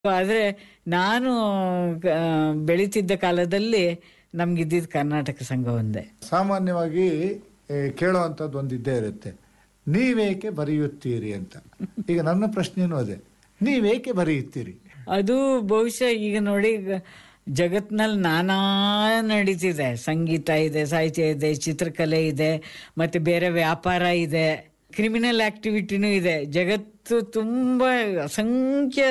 ಆದ್ರೆ ನಾನು ಆ, ಬೆಳೀತಿದ್ದ ಕಾಲದಲ್ಲಿ ನಮ್ಗಿದ್ದಿದ್ದು ಕರ್ನಾಟಕ ಸಂಘ ಒಂದೇ ಸಾಮಾನ್ಯವಾಗಿ ಏ, ಕೇಳುವಂಥದ್ದು ಒಂದು ಇದ್ದೇ ಇರುತ್ತೆ ನೀವೇಕೆ ಬರೆಯುತ್ತೀರಿ ಅಂತ ಈಗ ನನ್ನ ಪ್ರಶ್ನೆನೂ ಅದೇ ನೀವೇಕೆ ಬರೆಯುತ್ತೀರಿ ಅದು ಬಹುಶಃ ಈಗ ನೋಡಿ ಈಗ ಜಗತ್ನಲ್ಲಿ ನಾನಾ ನಡೀತಿದೆ ಸಂಗೀತ ಇದೆ ಸಾಹಿತ್ಯ ಇದೆ ಚಿತ್ರಕಲೆ ಇದೆ ಮತ್ತೆ ಬೇರೆ ವ್ಯಾಪಾರ ಇದೆ ಕ್ರಿಮಿನಲ್ ಆಕ್ಟಿವಿಟಿನೂ ಇದೆ ಜಗತ್ತು ತುಂಬ ಅಸಂಖ್ಯ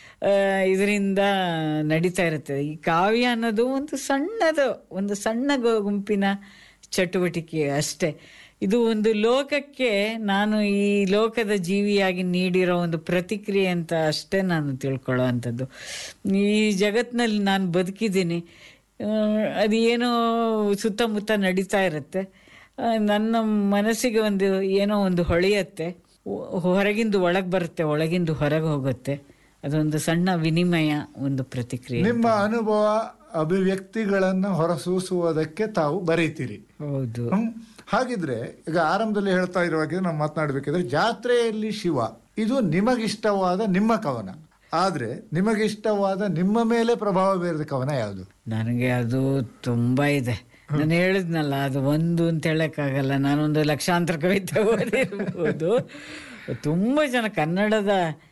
ಇದರಿಂದ ನಡೀತಾ ಇರುತ್ತೆ ಈ ಕಾವ್ಯ ಅನ್ನೋದು ಒಂದು ಸಣ್ಣದು ಒಂದು ಸಣ್ಣ ಗು- ಗುಂಪಿನ ಚಟುವಟಿಕೆ ಅಷ್ಟೇ ಇದು ಒಂದು ಲೋಕಕ್ಕೆ ನಾನು ಈ ಲೋಕದ ಜೀವಿಯಾಗಿ ನೀಡಿರೋ ಒಂದು ಪ್ರತಿಕ್ರಿಯೆ ಅಂತ ಅಷ್ಟೇ ನಾನು ತಿಳ್ಕೊಳ್ಳೋ ಅಂಥದ್ದು ಈ ಜಗತ್ತಿನಲ್ಲಿ ನಾನು ಬದುಕಿದ್ದೀನಿ ಆ, ಅದು ಏನೋ ಸುತ್ತಮುತ್ತ ನಡೀತಾ ಇರುತ್ತೆ ಆ, ನನ್ನ ಮನಸ್ಸಿಗೆ ಒಂದು ಏನೋ ಒಂದು ಹೊಳೆಯತ್ತೆ ಹೊ- ಹೊರಗಿಂದು ಒಳಗೆ ಬರುತ್ತೆ ಒಳಗಿಂದು ಹೊರಗೆ ಹೋಗುತ್ತೆ ಅದೊಂದು ಸಣ್ಣ ವಿನಿಮಯ ಒಂದು ಪ್ರತಿಕ್ರಿಯೆ ನಿಮ್ಮ ಅನುಭವ ಅಭಿವ್ಯಕ್ತಿಗಳನ್ನು ಹೊರಸೂಸುವುದಕ್ಕೆ ತಾವು ಬರೀತೀರಿ ಹೌದು ಹ್ಮ್. ಹಾಗಿದ್ರೆ ಈಗ ಆರಂಭದಲ್ಲಿ ಹೇಳ್ತಾ ಇರುವಾಗ ನಾವು ಮಾತನಾಡಬೇಕಿದ್ರೆ ಜಾತ್ರೆಯಲ್ಲಿ ಶಿವ ಇದು ನಿಮಗಿಷ್ಟವಾದ ನಿಮ್ಮ ಕವನ ಆದ್ರೆ ನಿಮಗಿಷ್ಟವಾದ ನಿಮ್ಮ ಮೇಲೆ ಪ್ರಭಾವ ಬೀರಿದ ಕವನ ಯಾವುದು ನನಗೆ ಅದು ತುಂಬಾ ಇದೆ ನಾನು ಹೇಳಿದ್ನಲ್ಲ ಅದು ಒಂದು ಅಂತ ಹೇಳಕ್ಕಾಗಲ್ಲ ನಾನೊಂದು ಲಕ್ಷಾಂತರ ಕವಿತೆ ಓದಿರ್ಬೋದು ತುಂಬ ಜನ ಕನ್ನಡದ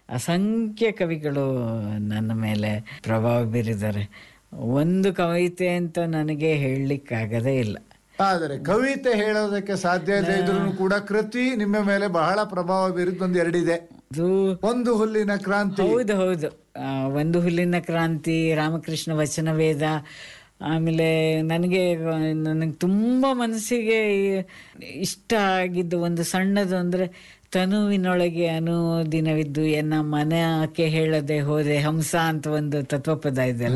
ಅಸಂಖ್ಯ ಕವಿಗಳು ನನ್ನ ಮೇಲೆ ಪ್ರಭಾವ ಬೀರಿದ್ದಾರೆ ಒಂದು ಕವಿತೆ ಅಂತ ನನಗೆ ಹೇಳಲಿಕ್ಕಾಗದೇ ಇಲ್ಲ ಆದರೆ ಕವಿತೆ ಹೇಳೋದಕ್ಕೆ ಸಾಧ್ಯ ಇಲ್ಲದೆ ಇದ್ರೂ ಕೂಡ ಕೃತಿ ನಿಮ್ಮ ಮೇಲೆ ಬಹಳ ಪ್ರಭಾವ ಬೀರಿದ ಒಂದು ಎರಡಿದೆ ಅದು ಒಂದು ಹುಲ್ಲಿನ ಕ್ರಾಂತಿ ಹೌದು ಹೌದು ಆ, ಒಂದು ಹುಲ್ಲಿನ ಕ್ರಾಂತಿ ರಾಮಕೃಷ್ಣ ವಚನ ವೇದ ಆಮೇಲೆ ನನಗೆ ನನಗೆ ತುಂಬ ಮನಸ್ಸಿಗೆ ಇಷ್ಟ ಆಗಿದ್ದು ಒಂದು ಸಣ್ಣದು ಅಂದರೆ ತನುವಿನೊಳಗೆ ಅನುದಿನವಿದ್ದು ಎನ್ನ ಮನಕ್ಕೆ ಹೇಳದೆ ಹೋದೆ ಹಂಸ ಅಂತ ಒಂದು ತತ್ವಪದ ಇದೆಯಲ್ಲ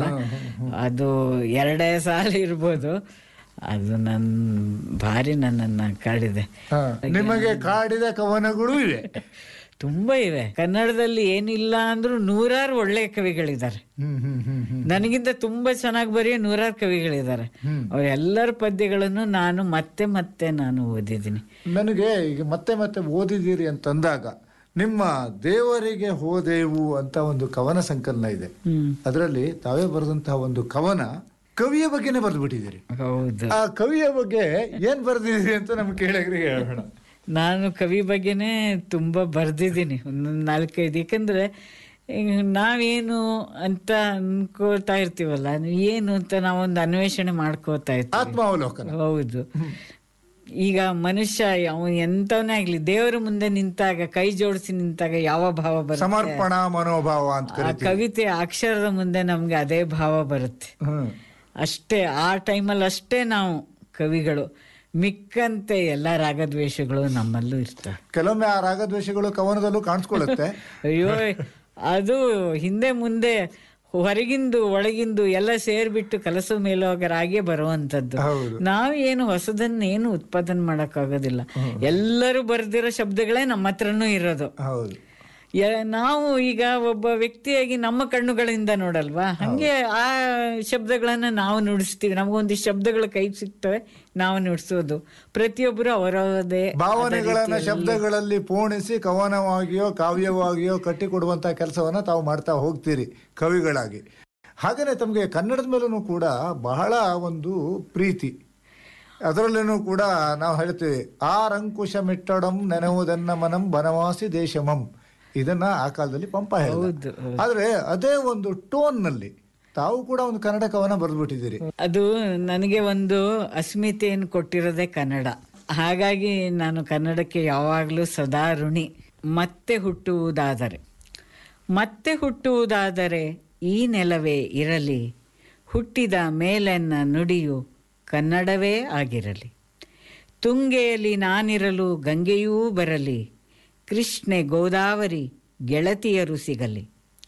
ಅದು ಎರಡೇ ಸಾಲ ಇರ್ಬೋದು ಅದು ನನ್ನ ಭಾರಿ ನನ್ನನ್ನು ಕಾಡಿದೆ ಹಾ, ನಿಮಗೆ ಕಾಡಿದ ಕವನಗಳು ಇವೆ ತುಂಬಾ ಇವೆ ಕನ್ನಡದಲ್ಲಿ ಏನಿಲ್ಲ ಅಂದ್ರೂ ನೂರಾರು ಒಳ್ಳೆಯ ಕವಿಗಳಿದ್ದಾರೆ ಹ್ಮ್ ಹ್ಮ್ ಹ್ಮ್ ಹ್ಮ್ ನನಗಿಂತ ತುಂಬಾ ಚೆನ್ನಾಗಿ ಬರೆಯೋ ನೂರಾರು ಕವಿಗಳಿದ್ದಾರೆ ಅವರೆಲ್ಲರ ಪದ್ಯಗಳನ್ನು ನಾನು ಮತ್ತೆ ಮತ್ತೆ ನಾನು ಓದಿದ್ದೀನಿ ನನಗೆ ಈಗ ಮತ್ತೆ ಮತ್ತೆ ಓದಿದ್ದೀರಿ ಅಂತಂದಾಗ ನಿಮ್ಮ ದೇವರಿಗೆ ಹೋದೆವು ಅಂತ ಒಂದು ಕವನ ಸಂಕಲನ ಇದೆ ಹ್ಮ್ ಅದರಲ್ಲಿ ತಾವೇ ಬರೆದಂತಹ ಒಂದು ಕವನ ಕವಿಯ ಬಗ್ಗೆನೇ ಬರೆದು ಬಿಟ್ಟಿದ್ದೀರಿ ಹೌದು ಆ ಕವಿಯ ಬಗ್ಗೆ ಏನ್ ಬರೆದಿದ್ದೀರಿ ಅಂತ ನಮ್ಗೆ ಕೇಳಗ್ರಿಗೆ ಹೇಳೋಣ ನಾನು ಕವಿ ಬಗ್ಗೆನೇ ತುಂಬಾ ಬರ್ದಿದ್ದೀನಿ ಒಂದೊಂದು ನಾಲ್ಕೈದು ಯಾಕಂದ್ರೆ ಈಗ ನಾವೇನು ಅಂತ ಅನ್ಕೋತಾ ಇರ್ತೀವಲ್ಲ ಏನು ಅಂತ ನಾವೊಂದು ಅನ್ವೇಷಣೆ ಮಾಡ್ಕೋತಾ ಇರ್ತೀವಿ ಆತ್ಮಾವಲೋಕನ ಹೌದು ಈಗ ಮನುಷ್ಯ ಅವನು ಎಂತವನೇ ಆಗ್ಲಿ ದೇವರ ಮುಂದೆ ನಿಂತಾಗ ಕೈ ಜೋಡಿಸಿ ನಿಂತಾಗ ಯಾವ ಭಾವ ಬರುತ್ತೆ ಸಮರ್ಪಣಾ ಮನೋಭಾವ ಅಂತ ಆ ಕರಿತೀವಿ ಕವಿತೆ ಅಕ್ಷರದ ಮುಂದೆ ನಮ್ಗೆ ಅದೇ ಭಾವ ಬರುತ್ತೆ ಹ್ಮ್ ಅಷ್ಟೇ ಆ ಟೈಮಲ್ಲಿ ಅಷ್ಟೇ ನಾವು ಕವಿಗಳು ಮಿಕ್ಕಂತೆ ಎಲ್ಲ ರಾಗದ್ವೇಷಗಳು ನಮ್ಮಲ್ಲೂ ಇರ್ತವೆ ಕೆಲವೊಮ್ಮೆ ಆ ರಾಗದ್ವೇಷಗಳು ಕವನದಲ್ಲೂ ಕಾಣಿಸ್ಕೊಳ್ಳುತ್ತೆ ಅಯ್ಯೋ ಅದು ಹಿಂದೆ ಮುಂದೆ ಹೊರಗಿಂದು ಒಳಗಿಂದು ಎಲ್ಲ ಸೇರ್ಬಿಟ್ಟು ಕಲಸ ಮೇಲೋಗರಾಗೆ ಬರುವಂತದ್ದು ಹೌದು ನಾವೇನು ಹೊಸದನ್ನೇನು ಉತ್ಪಾದನೆ ಮಾಡೋಕ್ಕಾಗೋದಿಲ್ಲ ಎಲ್ಲರೂ ಬರ್ದಿರೋ ಶಬ್ದಗಳೇ ನಮ್ಮ ಹತ್ರನೂ ಇರೋದು ಹೌದು ಯ- ನಾವು ಈಗ ಒಬ್ಬ ವ್ಯಕ್ತಿಯಾಗಿ ನಮ್ಮ ಕಣ್ಣುಗಳಿಂದ ನೋಡಲ್ವಾ ಹಂಗೆ ಆ ಶಬ್ದಗಳನ್ನ ನಾವು ನುಡಿಸ್ತೀವಿ ನಮಗೊಂದಿಷ್ಟು ಶಬ್ದಗಳು ಕೈ ಸಿಗ್ತವೆ ನಾವು ನುಡಿಸೋದು ಪ್ರತಿಯೊಬ್ಬರು ಅವರದೇ ಭಾವನೆಗಳನ್ನ ಶಬ್ದಗಳಲ್ಲಿ ಪೋಣಿಸಿ ಕವನವಾಗಿಯೋ ಕಾವ್ಯವಾಗಿಯೋ ಕಟ್ಟಿಕೊಡುವಂತ ಕೆಲಸವನ್ನ ತಾವು ಮಾಡ್ತಾ ಹೋಗ್ತೀರಿ ಕವಿಗಳಾಗಿ ಹಾಗೇನೆ ತಮಗೆ ಕನ್ನಡದ ಮೇಲೂ ಕೂಡ ಬಹಳ ಒಂದು ಪ್ರೀತಿ ಅದರಲ್ಲೂ ಕೂಡ ನಾವು ಹೇಳ್ತೀವಿ ಆರಂಕುಶ ಮಿಟ್ಟಡಂ ನೆನವುದನ್ನ ಮನಂ ಬನವಾಸಿ ದೇಶಮಂ ಇದನ್ನ ಆ ಕಾಲದಲ್ಲಿ ಪಂಪ ಹೇಳಿದ ಹೌದು ಆದ್ರೆ ಅದೇ ಒಂದು ಟೋನ್ ನಲ್ಲಿ ತಾವು ಕೂಡ ಒಂದು ಕನ್ನಡ ಕವನ ಬರೆದ್ಬಿಟ್ಟಿದ್ದೀರಿ ಅದು ನನಗೆ ಒಂದು ಅಸ್ಮಿತೆಯನ್ನು ಕೊಟ್ಟಿರೋದೇ ಕನ್ನಡ ಹಾಗಾಗಿ ನಾನು ಕನ್ನಡಕ್ಕೆ ಯಾವಾಗಲೂ ಸದಾ ಋಣಿ ಮತ್ತೆ ಹುಟ್ಟುವುದಾದರೆ ಮತ್ತೆ ಹುಟ್ಟುವುದಾದರೆ ಈ ನೆಲವೇ ಇರಲಿ ಹುಟ್ಟಿದ ಮೇಲೆನ್ನ ನುಡಿಯು ಕನ್ನಡವೇ ಆಗಿರಲಿ ತುಂಗೆಯಲ್ಲಿ ನಾನಿರಲು ಗಂಗೆಯೂ ಬರಲಿ ಕೃಷ್ಣೆ ಗೋದಾವರಿ ಗೆಳತಿಯರು ಸಿಗಲಿ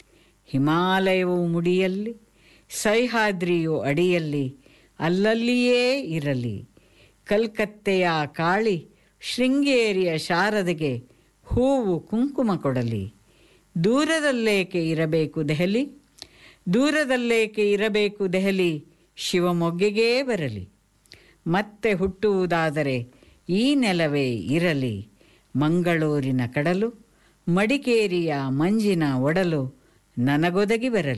ಹಿಮಾಲಯವು ಮುಡಿಯಲ್ಲಿ ಸಹ್ಯಾದ್ರಿಯು ಅಡಿಯಲ್ಲಿ ಅಲ್ಲಲ್ಲಿಯೇ ಇರಲಿ ಕಲ್ಕತ್ತೆಯ ಕಾಳಿ ಶೃಂಗೇರಿಯ ಶಾರದೆಗೆ ಹೂವು ಕುಂಕುಮ ಕೊಡಲಿ ದೂರದಲ್ಲೇಕೆ ಇರಬೇಕು ದೆಹಲಿ ದೂರದಲ್ಲೇಕೆ ಇರಬೇಕು ದೆಹಲಿ ಶಿವಮೊಗ್ಗೆಗೇ ಬರಲಿ ಮತ್ತೆ ಹುಟ್ಟುವುದಾದರೆ ಈ ನೆಲವೇ ಇರಲಿ ಮಂಗಳೂರಿನ ಕಡಲು ಮಡಿಕೇರಿಯ ಮಂಜಿನ ಒಡಲು ನನಗೊದಗಿ ಬರಲಿ